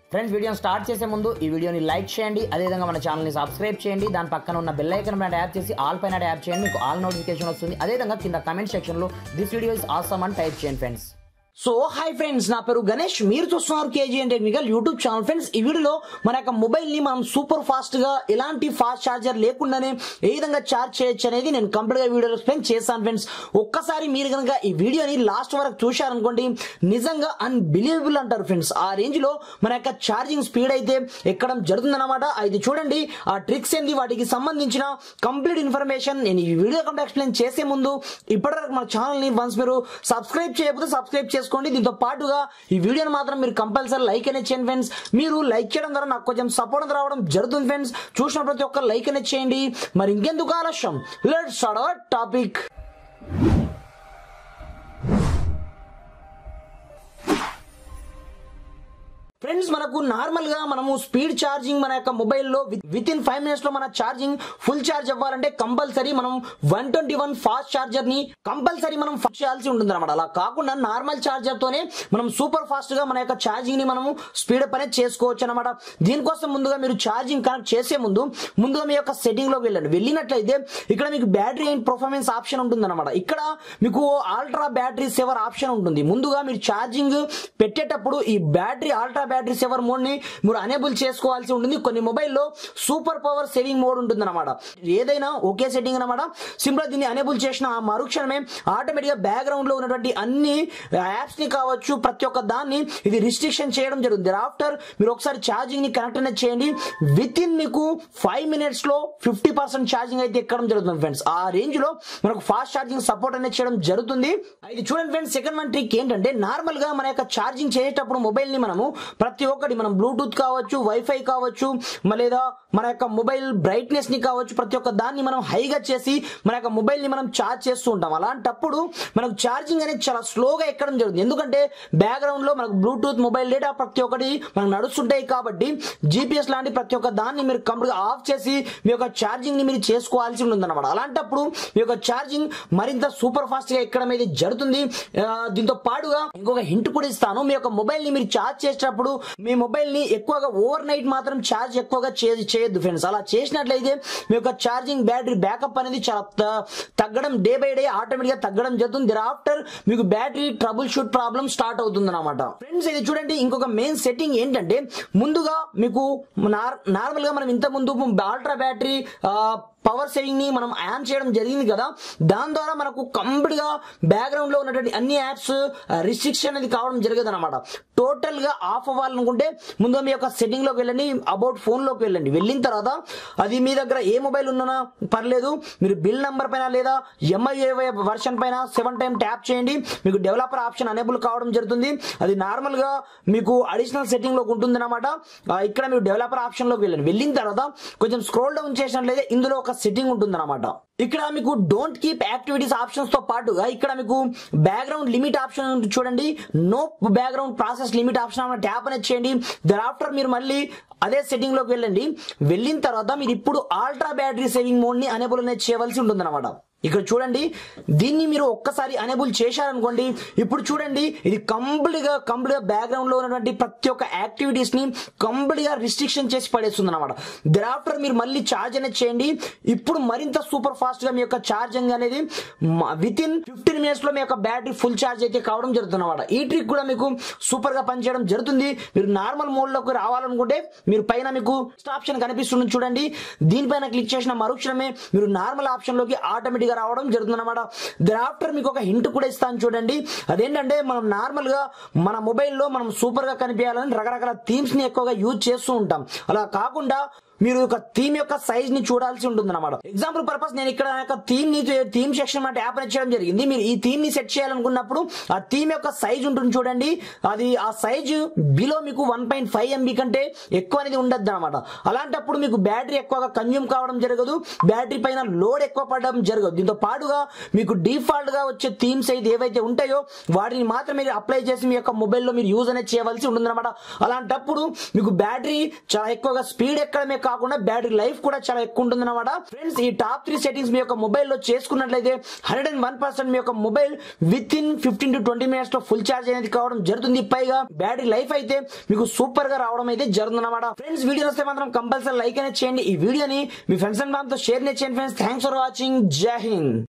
friends వీడియోని start చేసే ముందు ఈ వీడియోని లైక్ చేయండి అదేవిధంగా మన ఛానల్ని సబ్స్క్రైబ్ చేయండి దాని పక్కన ఉన్న బెల్ ఐకన్ పైన ట్యాప్ చేసి ఆల్ పైన ట్యాప్ చేయండి మీకు ఆల్ నోటిఫికేషన్ వస్తుంది అదేవిధంగా కింద కమెంట్ సెక్షన్లో దిస్ వీడియో ఇస్ ఆసమ్ అని టైప్ చేయండి ఫ్రెండ్స్ సో హాయ్ ఫ్రెండ్స్ నా పేరు గణేష్ మీరు చూస్తున్నారు KG and technical YouTube channel friends ఈ వీడియోలో మన యొక్క మొబైల్ ని మనం సూపర్ ఫాస్ట్ గా ఎలాంటి ఫాస్ట్ ఛార్జర్ లేకుండానే ఏ విధంగా ఛార్జ్ చేయొచ్చు అనేది నేను కంప్లీట్ గా వీడియోలో ఎక్స్ప్లెయిన్ చేస్తాను ఫ్రెండ్స్ ఒక్కసారి మీరు కనుక ఈ వీడియోని లాస్ట్ వరకు చూశారనుకోండి నిజంగా అన్బిలీవబుల్ అంటారు ఫ్రెండ్స్ ఆ రేంజ్ లో మన యొక్క ఛార్జింగ్ స్పీడ్ అయితే ఎక్కడం జరుగుతుందన్నమాట అది చూడండి ఆ ట్రిక్స్ ఏంది వాటికి సంబంధించిన కంప్లీట్ ఇన్ఫర్మేషన్ నేను ఈ వీడియో కంటే ఎక్స్ప్లెయిన్ చేసే ముందు ఇప్పటివరకు మన ఛానల్ ని వన్స్ మీరు సబ్స్క్రైబ్ చేయకపోతే సబ్స్క్రైబ్ చేసుకోండి దీంతో పాటుగా ఈ వీడియోని మాత్రం మీరు కంపల్సరీ లైక్ అనేది చేయండి ఫ్రెండ్స్ మీరు లైక్ చేయడం ద్వారా నాకు కొంచెం సపోర్ట్ రావడం జరుగుతుంది ఫ్రెండ్స్ చూసిన ప్రతి ఒక్క లైక్ అనేది చేయండి మరి ఇంకెందుకు ఆలస్యం లెట్ స్టార్ట్ టాపిక్ ఫ్రెండ్స్ మనకు నార్మల్ గా మనము స్పీడ్ ఛార్జింగ్ మన యొక్క మొబైల్లో విత్ ఇన్ ఫైవ్ మినిట్స్ లో మన ఛార్జింగ్ ఫుల్ ఛార్జ్ అవ్వాలంటే కంపల్సరీ మనం one twenty one fast charger ని కంపల్సరీ మనం ఫస్ట్ చేయాల్సి ఉంటుంది అనమాట అలా కాకుండా నార్మల్ ఛార్జర్ తోనే మనం సూపర్ ఫాస్ట్ గా మన యొక్క ఛార్జింగ్ ని మనము స్పీడ్ అప్ అనేది చేసుకోవచ్చు అనమాట దీనికోసం ముందుగా మీరు ఛార్జింగ్ కనెక్ట్ చేసే ముందు ముందుగా మీ యొక్క సెట్టింగ్ లోకి వెళ్ళండి వెళ్ళినట్లయితే ఇక్కడ మీకు బ్యాటరీ అండ్ పర్ఫార్మెన్స్ ఆప్షన్ ఉంటుంది అనమాట ఇక్కడ మీకు ఆల్ట్రా బ్యాటరీ సేవర్ ఆప్షన్ ఉంటుంది ముందుగా మీరు ఛార్జింగ్ పెట్టేటప్పుడు ఈ battery ultra battery saver mode ని మీరు అనేబుల్ చేసుకోవాల్సి ఉంటుంది కొన్ని మొబైల్లో సూపర్ పవర్ సేవింగ్ మోడ్ ఉంటుంది అనమాట ఏదైనా ఒకే సెట్టింగ్ అనమాట సింపుల్ దీన్ని అనేబుల్ చేసిన ఆ మరుక్షణమే ఆటోమేటిక్ గా బ్యాక్గ్రౌండ్ లో ఉన్నటువంటి అన్ని యాప్స్ ని కావచ్చు ప్రతి ఒక్క దాన్ని ఇది రిస్ట్రిక్షన్ చేయడం జరుగుతుంది ఆఫ్టర్ మీరు ఒకసారి ఛార్జింగ్ ని కనెక్ట్ అనేది చేయండి విత్ ఇన్ మీకు ఫైవ్ మినిట్స్ లో ఫిఫ్టీ పర్సెంట్ ఛార్జింగ్ అయితే ఎక్కడం జరుగుతుంది ఫ్రెండ్స్ ఆ రేంజ్ లో మనకు ఫాస్ట్ ఛార్జింగ్ సపోర్ట్ అనేది చేయడం జరుగుతుంది ఇది చూడండి ఫ్రెండ్స్ సెకండ్ వన్ ట్రిక్ ఏంటంటే నార్మల్ గా మన యొక్క ఛార్జింగ్ చేసేటప్పుడు మొబైల్ ని మనము ప్రతి ఒక్కటి మనం బ్లూటూత్ కావచ్చు వైఫై కావచ్చు మ- లేదా మన యొక్క మొబైల్ బ్రైట్నెస్ ని కావచ్చు ప్రతి ఒక్క దాన్ని మనం హైగా చేసి మన యొక్క మొబైల్ ని మనం ఛార్జ్ చేస్తూ ఉంటాం అలాంటప్పుడు మనకు ఛార్జింగ్ అనేది చాలా స్లోగా ఎక్కడం జరుగుతుంది ఎందుకంటే బ్యాక్గ్రౌండ్ లో మనకు బ్లూటూత్ మొబైల్ డేటా ప్రతి ఒక్కటి మనకు నడుస్తుంటాయి కాబట్టి జీపీఎస్ లాంటి ప్రతి ఒక్క దాన్ని మీరు కంప్లీట్ ఆఫ్ చేసి మీ యొక్క ఛార్జింగ్ ని మీరు చేసుకోవాల్సి ఉంటుంది అనమాట అలాంటప్పుడు మీ యొక్క ఛార్జింగ్ మరింత సూపర్ ఫాస్ట్ గా ఎక్కడం అనేది జరుగుతుంది ఆ, దీంతో పాటుగా ఇంకొక హింట్ కూడా ఇస్తాను మీ యొక్క మొబైల్ ని మీరు ఛార్జ్ చేసేటప్పుడు మీ మొబైల్ ని ఎక్కువగా ఓవర్ నైట్ మాత్రం ఛార్జ్ ఎక్కువగా చే- చేయొద్దు ఫ్రెండ్స్ అలా చేసినట్లయితే మీ యొక్క ఛార్జింగ్ బ్యాటరీ బ్యాకప్ అనేది చాలా త- తగ్గడం డే బై డే ఆటోమేటిక్ గా తగ్గడం జరుగుతుంది దర్ ఆఫ్టర్ మీకు battery troubleshoot problem start అవుతుంది అనమాట ఫ్రెండ్స్ ఇది చూడండి ఇంకొక మెయిన్ సెట్టింగ్ ఏంటంటే ముందుగా మీకు నార్మల్ గా మనం ఇంత ముందు అల్ట్రా బ్యాటరీ పవర్ సేవింగ్ ని మనం ఆన్ చేయడం జరిగింది కదా దాని ద్వారా మనకు కంప్లీట్ గా బ్యాక్గ్రౌండ్ లో ఉన్నటువంటి అన్ని యాప్స్ రిస్ట్రిక్షన్ అనేది కావడం జరగదు అనమాట టోటల్ గా ఆఫ్ అవ్వాలనుకుంటే ముందుగా మీ యొక్క సెట్టింగ్ లోకి వెళ్ళండి అబౌట్ ఫోన్ లోకి వెళ్ళండి వెళ్ళిన తర్వాత అది మీ దగ్గర ఏ మొబైల్ ఉన్నా పర్లేదు మీరు బిల్ నంబర్ పైన లేదా ఎంఐఏ వర్షన్ పైన సెవెన్ టైం ట్యాప్ చేయండి మీకు డెవలపర్ ఆప్షన్ అనేబుల్ కావడం జరుగుతుంది అది నార్మల్ గా మీకు అడిషనల్ సెట్టింగ్ లోకి ఉంటుంది అనమాట ఇక్కడ మీరు డెవలపర్ ఆప్షన్ లోకి వెళ్ళండి వెళ్ళిన తర్వాత కొంచెం స్క్రోల్ డౌన్ చేసినట్లయితే ఇందులో ఒక సెట్టింగ్ ఉంటుంది అనమాట ఇక్కడ మీకు డోంట్ కీప్ యాక్టివిటీస్ ఆప్షన్స్ తో పాటుగా ఇక్కడ మీకు బ్యాక్గ్రౌండ్ లిమిట్ ఆప్షన్ ఉంది చూడండి no background process limit option tap అనేది చేయండి దర్ ఆఫ్టర్ మీరు మళ్ళీ అదే సెట్టింగ్ లోకి వెళ్ళండి వెళ్ళిన తర్వాత మీరు ఇప్పుడు ఆల్ట్రా బ్యాటరీ సేవింగ్ మోడ్ ని అనేబుల్ అనేది చేయవలసి ఉంటుంది ఇక్కడ చూడండి దీన్ని మీరు ఒక్కసారి అనేబుల్ చేశారనుకోండి ఇప్పుడు చూడండి ఇది కంప్లీట్ గా కంప్లీట్ గా బ్యాక్గ్రౌండ్ లో ఉన్నటువంటి ప్రతి ఒక్క యాక్టివిటీస్ ని కంప్లీట్ గా రిస్ట్రిక్షన్ చేసి పడేస్తుంది అనమాట దరాఫ్టర్ మీరు మళ్ళీ ఛార్జ్ అనేది చేయండి ఇప్పుడు మరింత సూపర్ ఫాస్ట్ గా మీ యొక్క ఛార్జింగ్ అనేది విత్ ఇన్ ఫిఫ్టీన్ మినిట్స్ లో మీ యొక్క బ్యాటరీ ఫుల్ ఛార్జ్ అయితే కావడం జరుగుతుంది అనమాట ఈ ట్రిక్ కూడా మీకు సూపర్ గా పనిచేయడం జరుగుతుంది మీరు నార్మల్ మోడ్ లోకి రావాలనుకుంటే మీరు పైన మీకు ఆప్షన్ కనిపిస్తుంది చూడండి దీనిపైన క్లిక్ చేసిన మరుక్షణమే మీరు నార్మల్ ఆప్షన్ లోకి ఆటోమేటిక్ గా రావడం జరుగుతుంది అనమాట ఆఫ్టర్ మీకు ఒక హింట్ కూడా ఇస్తాను చూడండి అదేంటంటే మనం నార్మల్ గా మన మొబైల్లో మనం సూపర్ గా కనిపించాలని రకరకాల థీమ్స్ ని ఎక్కువగా యూజ్ చేస్తూ ఉంటాం అలా కాకుండా మీరు ఒక థీమ్ యొక్క సైజ్ ని చూడాల్సి ఉంటుంది అనమాట ఎగ్జాంపుల్ పర్పస్ నేను ఇక్కడ నా యొక్క థీమ్ ని థీమ్ సెక్షన్ మాట యాప్ చేయడం జరిగింది మీరు ఈ థీమ్ ని సెట్ చేయాలనుకున్నప్పుడు ఆ థీమ్ యొక్క సైజ్ ఉంటుంది చూడండి అది ఆ సైజ్ బిలో మీకు వన్ పాయింట్ ఫైవ్ ఎంబీ కంటే ఎక్కువ అనేది ఉండద్దు అనమాట అలాంటప్పుడు మీకు బ్యాటరీ ఎక్కువగా కన్జ్యూమ్ కావడం జరగదు బ్యాటరీ పైన లోడ్ ఎక్కువ పడడం జరగదు దీంతో పాటుగా మీకు డిఫాల్ట్ గా వచ్చే థీమ్స్ అయితే ఏవైతే ఉంటాయో వాటిని మాత్రమే మీరు అప్లై చేసి మీ యొక్క మొబైల్లో మీరు యూజ్ అనేది చేయవలసి ఉంటుంది అనమాట అలాంటప్పుడు మీకు బ్యాటరీ చాలా ఎక్కువగా స్పీడ్ ఎక్కడమే కాకుండా బ్యాటరీ లైఫ్ కూడా చాలా ఎక్కువ ఉంటుంది అనమాట ఫ్రెండ్స్ ఈ టాప్ త్రీ సెట్టింగ్స్ మీ యొక్క మొబైల్ లో చేసుకున్నట్లయితే హండ్రెడ్ అండ్ వన్ పర్సెంట్ మీ యొక్క mobile within fifteen to twenty minutes లో ఫుల్ ఛార్జ్ అనేది కావడం జరుగుతుంది పైగా బ్యాటరీ లైఫ్ అయితే మీకు సూపర్ గా రావడం అయితే జరుగుతుంది అనమాట ఫ్రెండ్స్ వీడియో వస్తే మాత్రం కంపల్సరీ లైక్ అనేది చేయండి ఈ వీడియోని మీ ఫ్రెండ్స్ అండ్ ఫ్యామిలీతో షేర్ చేయండి ఫ్రెండ్స్ థ్యాంక్స్ ఫర్ వాచింగ్ జై హింద్